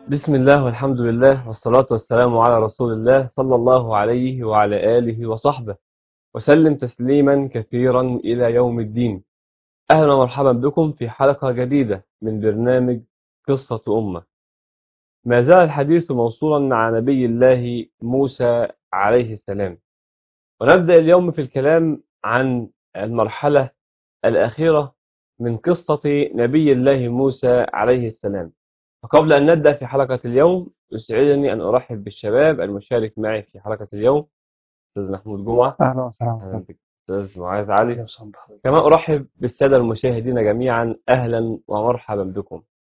بسم الله والحمد لله والصلاة والسلام على رسول الله صلى الله عليه وعلى آله وصحبه وسلم تسليما كثيرا إلى يوم الدين أهلا ومرحبا بكم في حلقة جديدة من برنامج قصة أمة ما زال الحديث موصولا مع نبي الله موسى عليه السلام ونبدأ اليوم في الكلام عن المرحلة الأخيرة من قصة نبي الله موسى عليه السلام وقبل أن نبدأ في حلقة اليوم يسعدني أن أرحب بالشباب المشارك معي في حلقة اليوم أستاذ محمود جمعة اهلا وسهلا أهلا بك أستاذ معاذ علي أهلا وسهلا بحضرتك. كما أرحب بالسادة المشاهدين جميعا أهلا ومرحبا بكم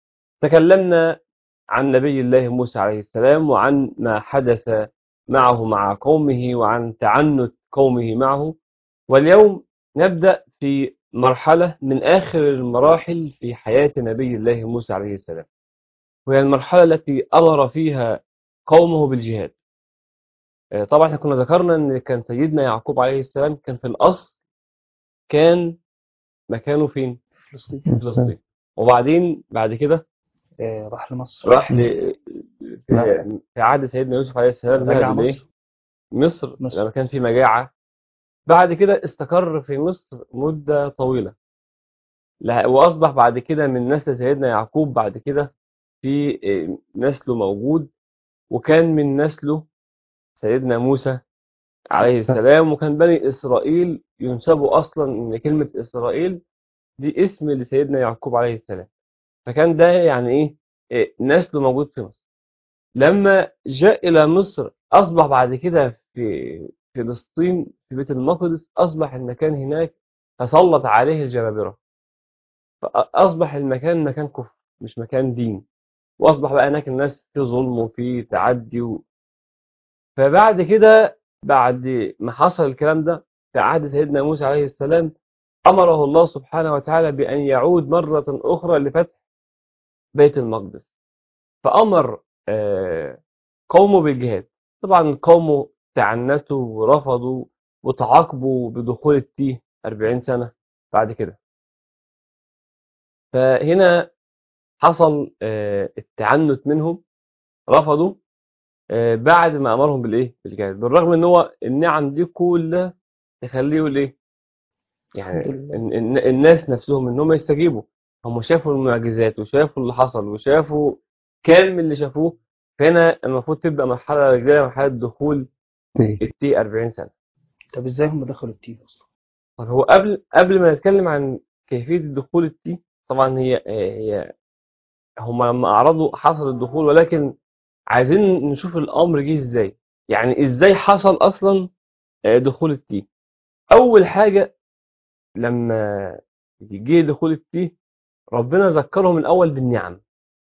تكلمنا عن نبي الله موسى عليه السلام وعن ما حدث معه مع قومه وعن تعنت قومه معه واليوم نبدأ في مرحلة من آخر المراحل في حياة نبي الله موسى عليه السلام وهي المرحلة التي أمر فيها قومه بالجهاد آه، طبعا احنا كنا ذكرنا ان كان سيدنا يعقوب عليه السلام كان في الأصل كان مكانه فين؟ فلسطين في فلسطين وبعدين بعد كده آه، راح لمصر راح ل... في في عهد سيدنا يوسف عليه السلام رجع ذهب لإيه؟ مصر مصر مصر. لما كان في مجاعة بعد كده استقر في مصر مدة طويلة لا- وأصبح بعد كده من نسل سيدنا يعقوب بعد كده في آه، نسله موجود وكان من نسله سيدنا موسى عليه السلام وكان بني إسرائيل ينسبوا أصلا إن كلمة إسرائيل دي اسم لسيدنا يعقوب عليه السلام فكان ده يعني إيه إيه، نسله موجود في مصر لما جاء إلى مصر أصبح بعد كده في فلسطين في بيت المقدس أصبح المكان هناك تسلط عليه الجبابرة فأصبح المكان مكان كفر مش مكان دين وأصبح بقى هناك الناس في ظلم وفي تعدي و... فبعد كده بعد ما حصل الكلام ده في عهد سيدنا موسى عليه السلام أمره الله سبحانه وتعالى بأن يعود مرة أخرى لفتح بيت المقدس فأمر آه، قومه بالجهاد طبعا قومه تعنتوا ورفضوا وتعاقبوا بدخول التيه 40 سنة بعد كده فهنا حصل آه، التعنت منهم رفضوا آه، بعد ما أمرهم بالإيه؟ بالجهاد بالرغم إن هو النعم دي كلها تخليه يقول إيه؟ يعني الحمد لله. ال- ال- الناس نفسهم إن هم يستجيبوا هم شافوا المعجزات وشافوا اللي حصل وشافوا كام اللي شافوه فهنا المفروض تبدأ مرحلة رجالية مرحلة دخول إيه. التي 40 سنة طب ازاي هم دخلوا التيه اصلا طب هو قبل قبل ما نتكلم عن كيفية دخول التي طبعا هي هي هم لما أعرضوا حصل الدخول ولكن عايزين نشوف الأمر جه إزاي يعني إزاي حصل أصلا آه، دخول التي أول حاجة لما جه دخول التي ربنا ذكرهم الأول بالنعم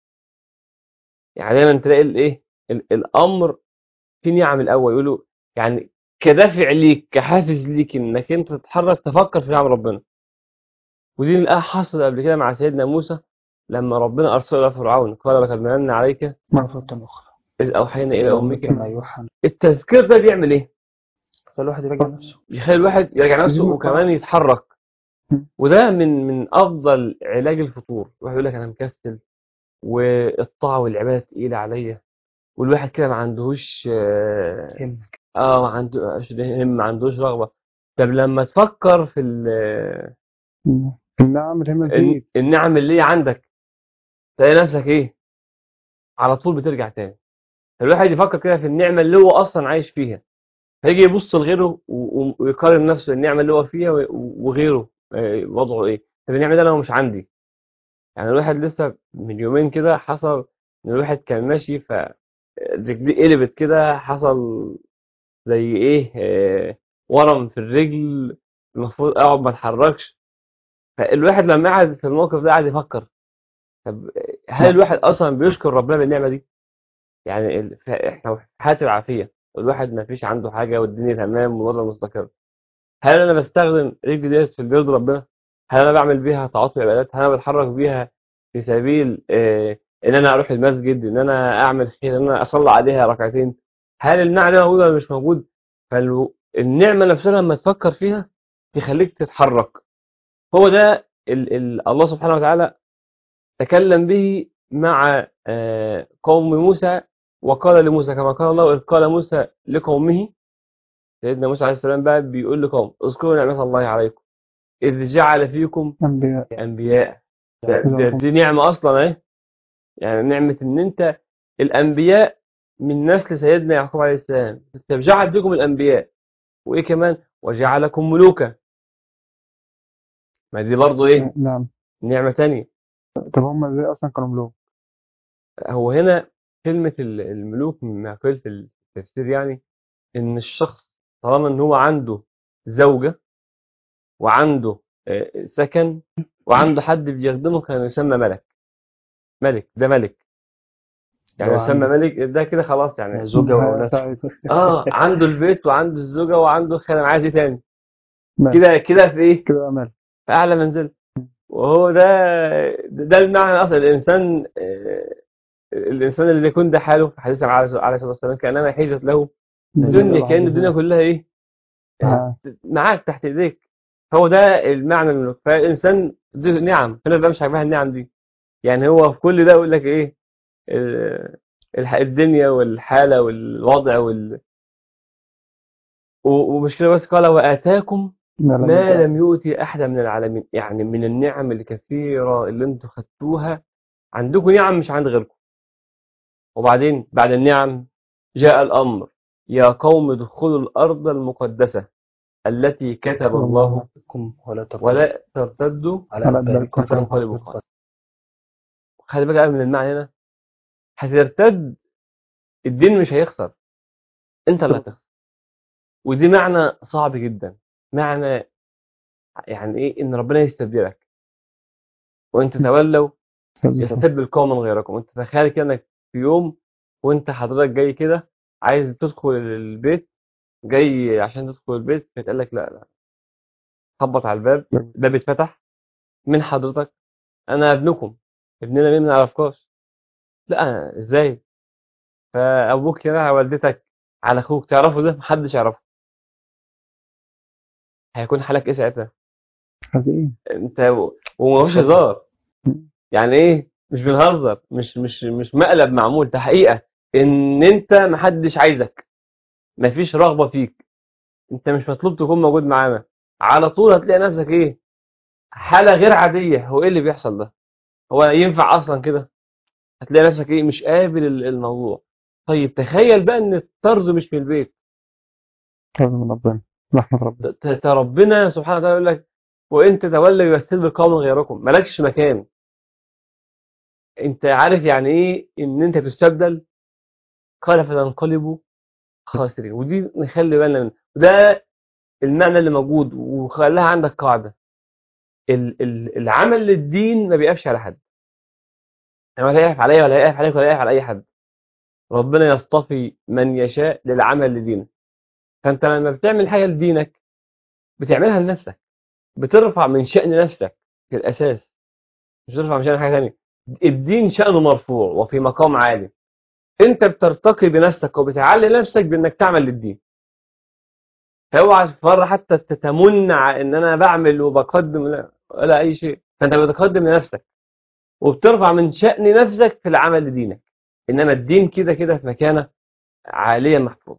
يعني دايما تلاقي الإيه ال- الأمر في نعم الأول يقولوا يعني كدافع ليك كحافز ليك إنك أنت تتحرك تفكر في نعم ربنا ودي الآية حصلت قبل كده مع سيدنا موسى لما ربنا أرسله إلى فرعون قال لقد مننا عليك مرة أخرى إذ أوحينا إلى أمك كما يوحى التذكير ده بيعمل إيه؟ فالواحد يراجع نفسه بيخلي الواحد يرجع نفسه يجيبه وكمان خلاص. يتحرك م. وده من من أفضل علاج الفتور الواحد يقول لك أنا مكسل والطاعة والعبادة تقيلة عليا والواحد كده ما عندهوش آه، همك اه ما عندوش هم ما عندوش رغبة طب لما تفكر في ال- النعم الهم الن- النعم اللي هي عندك تلاقي نفسك ايه على طول بترجع تاني الواحد يفكر كده في النعمة اللي هو أصلا عايش فيها فيجي يبص لغيره و- و- ويقارن نفسه النعمة اللي هو فيها و- وغيره آه، وضعه ايه طب النعمة دي انا مش عندي يعني الواحد لسه من يومين كده حصل ان الواحد كان ماشي ف رجليه قلبت كده حصل زي ايه آه، ورم في الرجل المفروض اقعد ما اتحركش فالواحد لما قعد في الموقف ده قعد يفكر طب هل الواحد اصلا بيشكر ربنا بالنعمه دي يعني ال- ف- احنا في حياه العافيه الواحد ما فيش عنده حاجه والدنيا تمام والوضع مستقر هل انا بستخدم رجلي ديت في اللي يرضي ربنا هل انا بعمل بيها تعاطي عبادات هل انا بتحرك بيها في سبيل آه، ان انا اروح المسجد ان انا اعمل خير ان انا اصلي عليها ركعتين هل المعنى ده موجود ولا مش موجود فالنعمه نفسها لما تفكر فيها تخليك تتحرك هو ده ال ال الله سبحانه وتعالى تكلم به مع آه، قوم موسى وقال لموسى كما قال الله إذ قال موسى لقومه سيدنا موسى عليه السلام بقى بيقول لقوم اذكروا نعمة الله عليكم إذ جعل فيكم أنبياء أنبياء ده- ده- دي نعمة أصلا أهي يعني نعمة إن أنت الأنبياء من نسل سيدنا يعقوب عليه السلام طب جعل فيكم الأنبياء وإيه كمان وجعلكم ملوكا ما دي برضه إيه نعم نعمة تانية طب هم ازاي أصلا كانوا ملوك؟ هو هنا كلمة ال- الملوك من معقول في التفسير يعني إن الشخص طالما إن هو عنده زوجة وعنده آه، سكن وعنده حد بيخدمه كان يسمى ملك ملك ده ملك يعني هو يسمى عنده- ملك ده كده خلاص يعني زوجة وأولاد سعيد. اه عنده البيت وعنده الزوجة وعنده خدم عايز ايه تاني ماشي. كده كده في ايه كده أمل في اعلى منزل وهو ده ده المعنى اصلا الانسان آه، الانسان اللي يكون ده حاله في حديث عليه عليه الصلاه والسلام كانما حيزت له الدنيا كان الدنيا كلها ايه آه. معاك تحت ايديك هو ده المعنى الملوك فالانسان دي نعم في ناس بقى مش عاجباها النعم دي يعني هو في كل ده يقول لك ايه ال- الح- الدنيا والحاله والوضع وال و- ومش كده بس قال واتاكم ما لم ما يكن. لم يؤتي احدا من العالمين يعني من النعم الكثيره اللي انتم خدتوها عندكم نعم مش عند غيركم وبعدين بعد النعم جاء الامر يا قوم ادخلوا الارض المقدسه التي كتب الله لكم ولا ترتدوا ولا ترتدوا على على أدباركم أدباركم فتنقلبوا فتنقلبوا خلي بالك بقى من المعنى هنا هترتد الدين مش هيخسر انت اللي هتخسر ودي معنى صعب جدا معنى يعني ايه ان ربنا يستبدلك وان تتولوا يستبدل قوما غيركم انت تخيل كده انك في يوم وانت حضرتك جاي كده عايز تدخل البيت جاي عشان تدخل البيت فيتقال لك لا لا خبط على الباب الباب اتفتح من حضرتك انا ابنكم ابننا مين ما نعرفكاش لا أنا ازاي فابوك كده على والدتك على اخوك تعرفه ده محدش يعرفه هيكون حالك ايه ساعتها حزين انت ومفيش هزار يعني ايه مش بنهزر مش مش مش مقلب معمول ده حقيقة ان انت محدش عايزك مفيش رغبة فيك انت مش مطلوب تكون موجود معانا على طول هتلاقي نفسك ايه حالة غير عادية هو ايه اللي بيحصل ده هو ينفع اصلا كده هتلاقي نفسك ايه مش قابل ال- الموضوع طيب تخيل بقى ان الطرز مش في البيت كرم من ربنا رحمة ربنا ت- ت- ربنا سبحانه وتعالى يقول لك وان تتولى يستبدل قوما غيركم مالكش مكان انت عارف يعني ايه ان انت تستبدل قال فتنقلبوا خاسرين ودي نخلي بالنا منها وده المعنى اللي موجود وخليها عندك قاعده ال- ال- العمل للدين ما بيقفش على حد يعني ولا يقف عليا ولا يقف عليك ولا يقف على اي حد ربنا يصطفي من يشاء للعمل لدينه فانت لما بتعمل حاجه لدينك بتعملها لنفسك بترفع من شأن نفسك في الاساس مش بترفع من شأن حاجه ثانيه الدين شأنه مرفوع وفي مقام عالي انت بترتقي بنفسك وبتعلي نفسك بانك تعمل للدين فاوعى في مره حتى تتمن ع- ان انا بعمل وبقدم لا ولا اي شيء فانت بتقدم لنفسك وبترفع من شأن نفسك في العمل لدينك انما الدين كده كده في مكانه عاليه محفوظ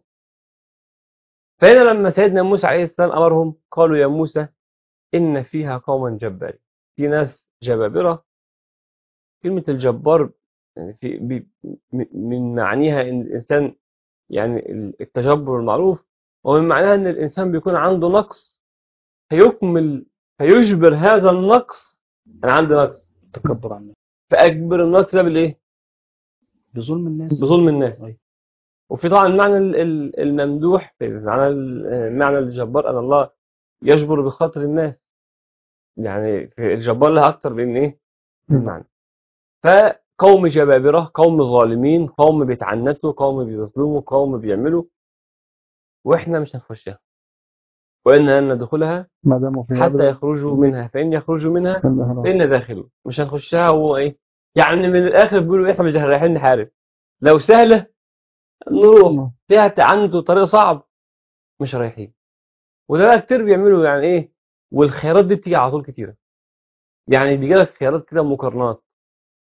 فهنا لما سيدنا موسى عليه السلام امرهم قالوا يا موسى ان فيها قوما جبارين في ناس جبابره كلمه الجبار يعني في بي- م- من معانيها ان الانسان يعني التجبر المعروف ومن معناها ان الانسان بيكون عنده نقص فيكمل فيجبر هذا النقص انا عندي نقص تكبر عن الناس فاجبر النقص ده بالايه؟ بظلم الناس بظلم الناس أيوة. وفي طبعا المعنى ال- ال- الممدوح في معنى ال- المعنى الجبار ان الله يجبر بخاطر الناس يعني في الجبار لها اكتر من ايه؟ من معنى فقوم جبابرة قوم ظالمين قوم بيتعنتوا قوم بيظلموا قوم بيعملوا واحنا مش هنخشها وان لن ندخلها ما داموا في حتى يخرجوا منها فان يخرجوا منها يخرجوا فإن داخلوا مش هنخشها هو ايه يعني من الاخر بيقولوا احنا مش رايحين نحارب لو سهله نروح فيها تعنت وطريق صعب مش رايحين وده بقى كتير بيعملوا يعني ايه والخيارات دي بتيجي على طول كتيره يعني بيجي لك خيارات كده مقارنات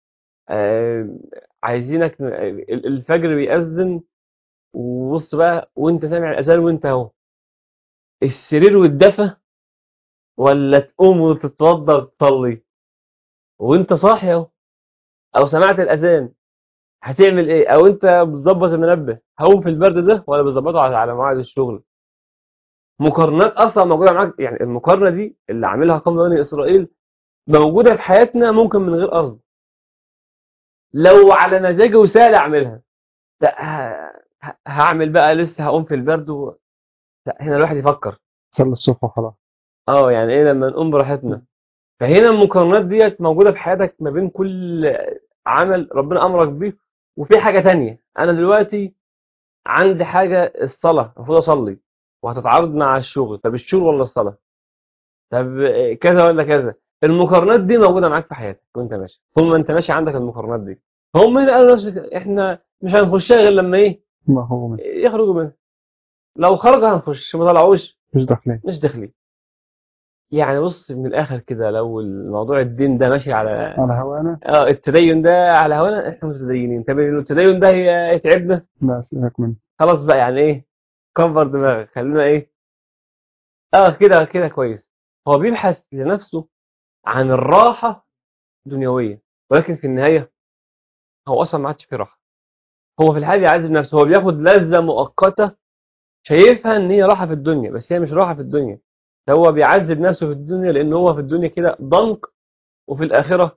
آه، عايزينك ال- الفجر بيأذن وبص بقى وانت سامع الأذان وانت اهو السرير والدفى ولا تقوم وتتوضى وتصلي وانت صاحي اهو او سمعت الأذان هتعمل ايه او انت بتظبط المنبه هقوم في البرد ده ولا بتظبطه على على مواعيد الشغل مقارنات اصلا موجوده معاك يعني المقارنه دي اللي عاملها قوم بني اسرائيل موجوده في حياتنا ممكن من غير قصد لو على مزاجي وسهل اعملها لا ه- ه- هعمل بقى لسه هقوم في البرد و... لا هنا الواحد يفكر صلي الصبح وخلاص اه يعني ايه لما نقوم براحتنا فهنا المقارنات ديت موجوده في حياتك ما بين كل عمل ربنا امرك بيه وفي حاجه تانية انا دلوقتي عندي حاجه الصلاه المفروض اصلي وهتتعارض مع الشغل طب الشغل ولا الصلاه طب كذا ولا كذا المقارنات دي موجوده معاك في حياتك وانت ماشي طول ما انت ماشي عندك المقارنات دي هم هنا قالوا نفس الكلام. احنا مش هنخشها غير لما ايه ما هو من يخرجوا منها لو خرجوا هنخش ما طلعوش مش داخلين مش داخلين يعني بص من الاخر كده لو الموضوع الدين ده ماشي على على هوانا اه التدين ده على هوانا احنا متدينين طب لو التدين ده هي- يتعبنا لا سيبك منه خلاص بقى يعني ايه كبر دماغك خلينا ايه اه كده كده كويس هو بيبحث لنفسه عن الراحة دنيوية ولكن في النهاية هو أصلا ما عادش فيه راحة هو في الحال بيعذب نفسه هو بياخد لذة مؤقتة شايفها إن هي راحة في الدنيا بس هي مش راحة في الدنيا ده هو بيعذب نفسه في الدنيا لأن هو في الدنيا كده ضنك وفي الآخرة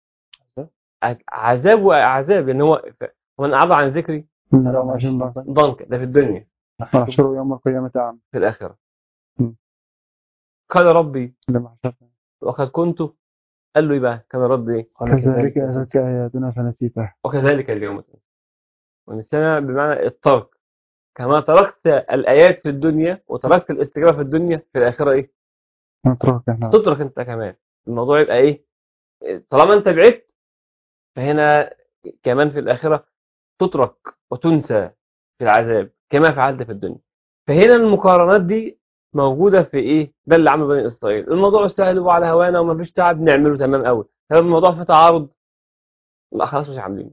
عذاب وعذاب لأن هو ومن أعرض عن ذكري إن لهم أجر الله ضنك ده في الدنيا ونحشره يوم القيامة أعمى في الآخرة م. قال ربي لما حشرنا وقد كنت قال له إيه بقى كان رد إيه قال كذلك أتتك آياتنا فنسيتها وكذلك اليوم تنسى ونسينا بمعنى الترك كما تركت الآيات في الدنيا وتركت الاستجابة في الدنيا في الآخرة إيه نترك احنا تترك أنت كمان الموضوع يبقى إيه طالما أنت بعدت فهنا كمان في الآخرة تترك وتنسى في العذاب كما فعلت في الدنيا فهنا المقارنات دي موجودة في إيه ده اللي عمله بني إسرائيل الموضوع سهل وعلى هوانا وما فيش تعب نعمله تمام قوي طب الموضوع في تعارض لا خلاص مش عاملينه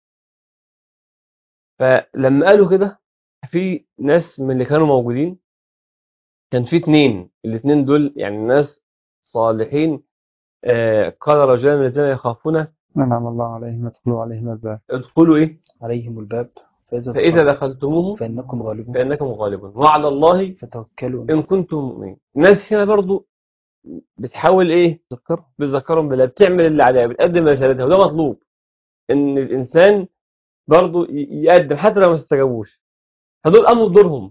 فلما قالوا كده في ناس من اللي كانوا موجودين كان في اتنين الاتنين دول يعني ناس صالحين آه قال رجلان من الذين يخافون أنعم الله عليهم ادخلوا عليهم الباب ادخلوا ايه عليهم الباب فإذا فإذا دخلتم دخلتموه فإنكم غالبون فإنكم غالبون وعلى الله فتوكلوا إن كنتم مؤمنين الناس هنا برضو بتحاول ايه تذكر بتذكرهم بالله بتعمل اللي عليها بتقدم رسالتها وده مطلوب ان الانسان برضو ي- يقدم حتى لو ما استجابوش فدول قاموا بدورهم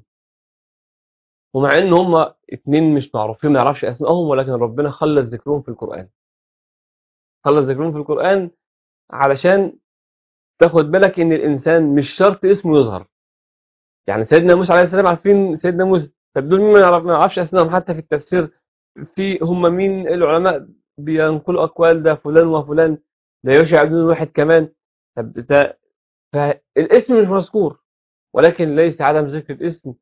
ومع ان هم اتنين مش معروفين ما يعرفش اسمائهم ولكن ربنا خلص ذكرهم في القرآن خلص ذكرهم في القرآن علشان تاخد بالك ان الانسان مش شرط اسمه يظهر يعني سيدنا موسى عليه السلام عارفين سيدنا موسى طب دول مين ما يعرف- ما يعرفش اسمائهم حتى في التفسير في هم مين العلماء بينقلوا اقوال ده فلان وفلان ده يوشع بن واحد كمان طب ده فالاسم مش مذكور ولكن ليس عدم ذكر الاسم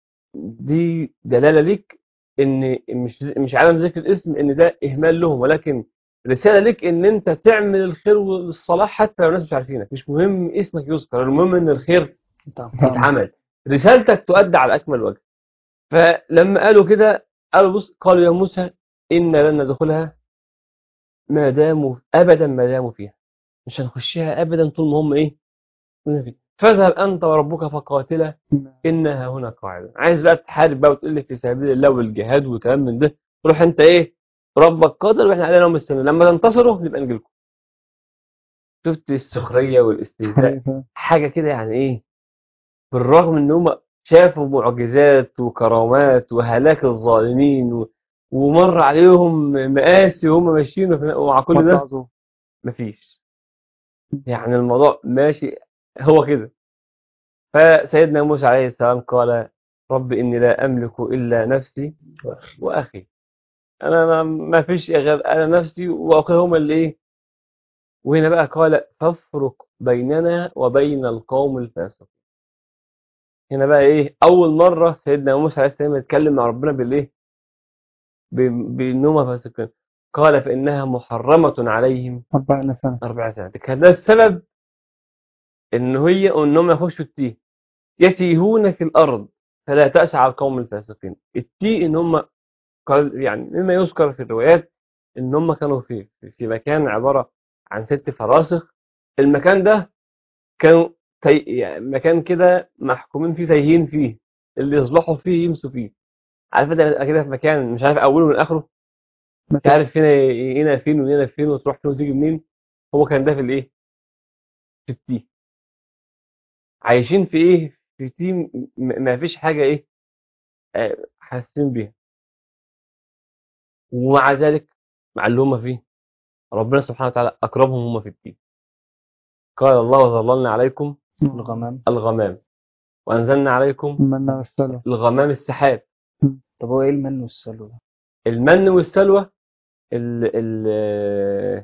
دي دلالة ليك ان مش مش عدم ذكر الاسم ان ده اهمال لهم ولكن رسالة ليك ان انت تعمل الخير والصلاح حتى لو الناس مش عارفينك مش مهم اسمك يذكر المهم ان الخير يتعمل رسالتك تؤدى على اكمل وجه فلما قالوا كده قالوا بص قالوا يا موسى إنا لن ندخلها ما داموا أبدا ما داموا فيها مش هنخشها أبدا طول ما هم إيه طول فيه. فاذهب أنت وربك فقاتلا إنها هنا قاعدة عايز بقى تحارب بقى وتقول لي في سبيل الله والجهاد وكلام من ده روح أنت إيه ربك قادر وإحنا علينا مستنيين لما تنتصروا نبقى نجيلكم شفت السخرية والاستهزاء حاجة كده يعني إيه بالرغم إن هم شافوا معجزات وكرامات وهلاك الظالمين و... ومر عليهم مآسي وهم ماشيين وفي- ومع كل ده مفيش يعني الموضوع ماشي هو كده فسيدنا موسى عليه السلام قال رب إني لا أملك إلا نفسي وأخي وأخي أنا ما- ما فيش غير أنا نفسي وأخي هما اللي إيه وهنا بقى قال فافرق بيننا وبين القوم الفاسقين هنا بقى إيه أول مرة سيدنا موسى عليه السلام يتكلم مع ربنا بالإيه ب- بأنهم فاسقين قال فإنها محرمة عليهم أربعين سنة أربع سنوات كان ده السبب إن هي إنهم يخشوا التيه يتيهون في الأرض فلا تأس على القوم الفاسقين التيه إن هم قال يعني مما يذكر في الروايات إن هم كانوا في في مكان عبارة عن ست فراسخ المكان ده كانوا تي... يعني مكان كده محكومين فيه تايهين فيه اللي يصبحوا فيه يمسوا فيه عارف انت كده في مكان مش عارف اوله من اخره مش عارف هنا هنا فين وهنا فين وتروح فين وتيجي منين هو كان ده في الايه في التيه عايشين في ايه في تيه م- ما فيش حاجه ايه آه، حاسين بيها ومع ذلك مع اللي هم فيه ربنا سبحانه وتعالى اكرمهم هم في التيه قال الله وظللنا عليكم الغمام الغمام وانزلنا عليكم المنة والسلوى الغمام السحاب طب هو ايه المن والسلوى ده؟ المن والسلوى ال ال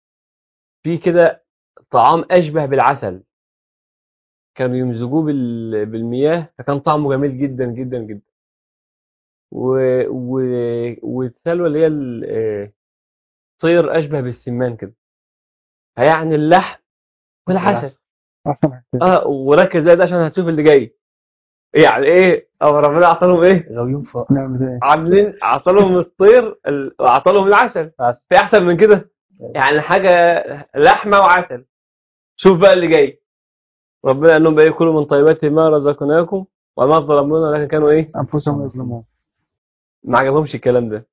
في كده طعام أشبه بالعسل كانوا يمزجوه بال- بالمياه فكان طعمه جميل جدا جدا جدا و... و... والسلوى اللي هي ال- آه، طير أشبه بالسمان كده فيعني اللحم والعسل أحسن حاجتين اه وركز زي ده عشان هتشوف اللي جاي يعني ايه او ربنا عطاهم ايه غاويين فقر نعمل إيه؟ عاملين عطلهم الطير ال- وعطلهم العسل عسل. في احسن من كده يعني حاجه لحمه وعسل شوف بقى اللي جاي ربنا قال لهم بقى إيه، كلوا من طيبات ما رزقناكم وما ظلمونا لكن كانوا ايه أنفسهم يظلمون ما عجبهمش الكلام ده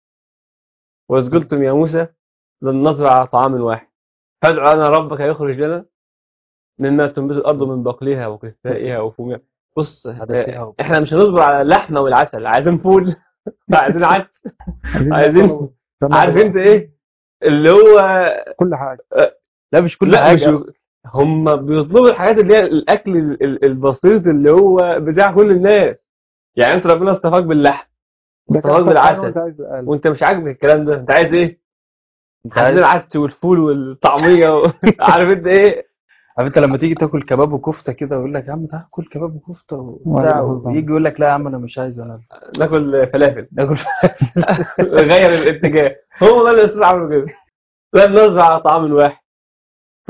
واذ قلتم يا موسى لن نصبر على طعام واحد فادع لنا ربك يخرج لنا مما تنبت الارض من بقلها وكثائها وفومها بص عدسها وكل- احنا مش هنصبر على اللحمه والعسل عايزين فول عايزين عدس عايزين يطلبوا- يطلبوا عارف انت ايه اللي هو كل حاجة لا مش كل لا حاجه مش بي- هم بيطلبوا الحاجات اللي هي الاكل ال- ال- البسيط اللي هو بتاع كل الناس يعني انت ربنا اصطفاك باللحم ده طبعاً كان بالعسل. وأنت عايز القلب. وانت مش عاجبك الكلام ده انت عايز ايه انت عايز عايز العدس والفول والطعميه و... عارف انت ايه عارف انت لما تيجي تاكل كباب وكفته كده ويقول لك يا عم تعال كل كباب وكفته ولا وبتاع هو ويجي يقول لك لا يا عم انا مش عايز انا ناكل فلافل اكل غير الاتجاه هو ده اللي الاستاذ عمله كده لن نصبر على طعام واحد ف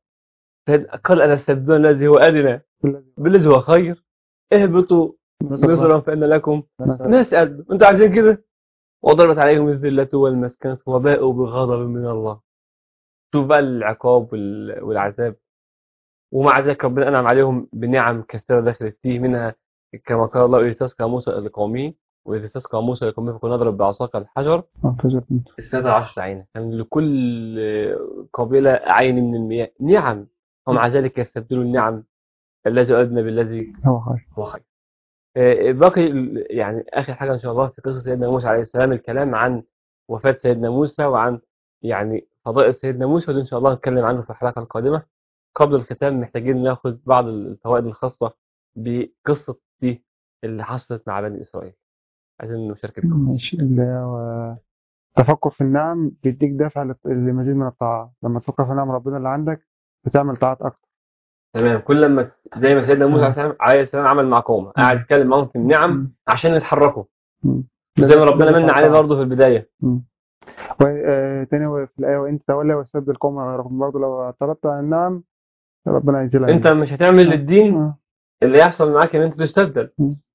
قال انا استبدل الذي هو ادنى بالذي هو خير اهبطوا مصرا فان لكم نسأل انتوا عايزين كده وضربت عليهم الذلة والمسكنة وباءوا بغضب من الله شوف بقى العقاب وال- والعذاب ومع ذلك ربنا أنعم عليهم بنعم كثيرة داخل التيه منها كما قال الله إذ تسقى موسى لقومه وإذ تسقى موسى لقومه فكنا نضرب بعصاك الحجر استاذ عشر عينة كان لكل قبيلة عين من المياه نعم ومع ذلك يستبدلوا النعم الذي أدنى بالذي هو خير هو خير آه، باقي ال- يعني آخر حاجة إن شاء الله في قصة سيدنا موسى عليه السلام الكلام عن وفاة سيدنا موسى وعن يعني فضائل سيدنا موسى وده إن شاء الله نتكلم عنه في الحلقة القادمة قبل الختام محتاجين ناخذ بعض الفوائد الخاصة بقصة دي اللي حصلت مع بني إسرائيل عايزين نشارككم ماشي اللي هو التفكر في النعم بيديك دافع لت- لمزيد من الطاعة لما تفكر في نعم ربنا اللي عندك بتعمل طاعات أكتر تمام كل لما زي ما سيدنا موسى عليه السلام عليه السلام عمل مع قومه قاعد يتكلم معاهم في النعم عشان يتحركوا مم. زي ما ربنا من عليه برضه في البداية وتاني هو في الآية وإن تولى واستبدل قوما غيركم برضه لو اعترضت عن النعم ربنا ينزلها انت مش هتعمل للدين آه. اللي يحصل معاك ان انت تستبدل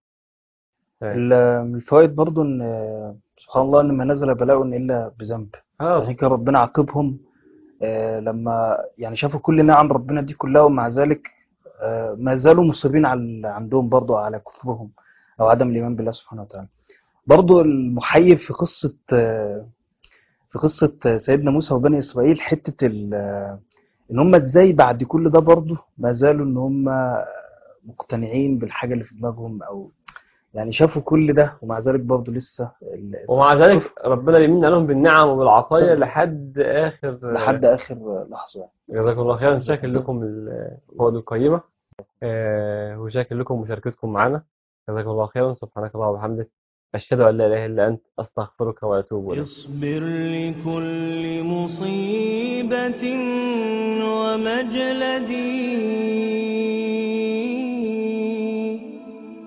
ال- من الفوائد برضو ان سبحان الله ان ما نزل بلاء الا بذنب اه عشان كده ربنا عاقبهم آه، لما يعني شافوا كل نعم ربنا دي كلها ومع ذلك آه، ما زالوا مصرين على عندهم برضو على كفرهم او عدم الايمان بالله سبحانه وتعالى برضو المحيب في قصة آه، في قصة سيدنا موسى وبني اسرائيل حتة ال- آه، ان هم ازاي بعد كل ده برضو ما زالوا ان هم مقتنعين بالحاجة اللي في دماغهم او يعني شافوا كل ده ومع ذلك برضو لسه ال- ومع ذلك ربنا بيمن عليهم بالنعم وبالعطايا لحد اخر لحد اخر لحظة جزاكم الله خيرا شاكر لكم الفوائد القيمة آه، وشاكر لكم مشاركتكم معنا جزاكم الله خيرا سبحانك اللهم وبحمدك أشهد أن لا إله إلا أنت أستغفرك وأتوب إليك اصبر لكل مصيبة ومجلدي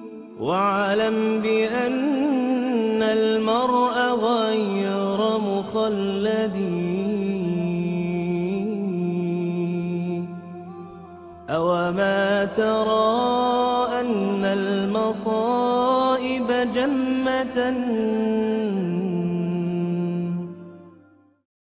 واعلم بأن المرء غير مخ المخلدين أوما ترى أن المصائب جمة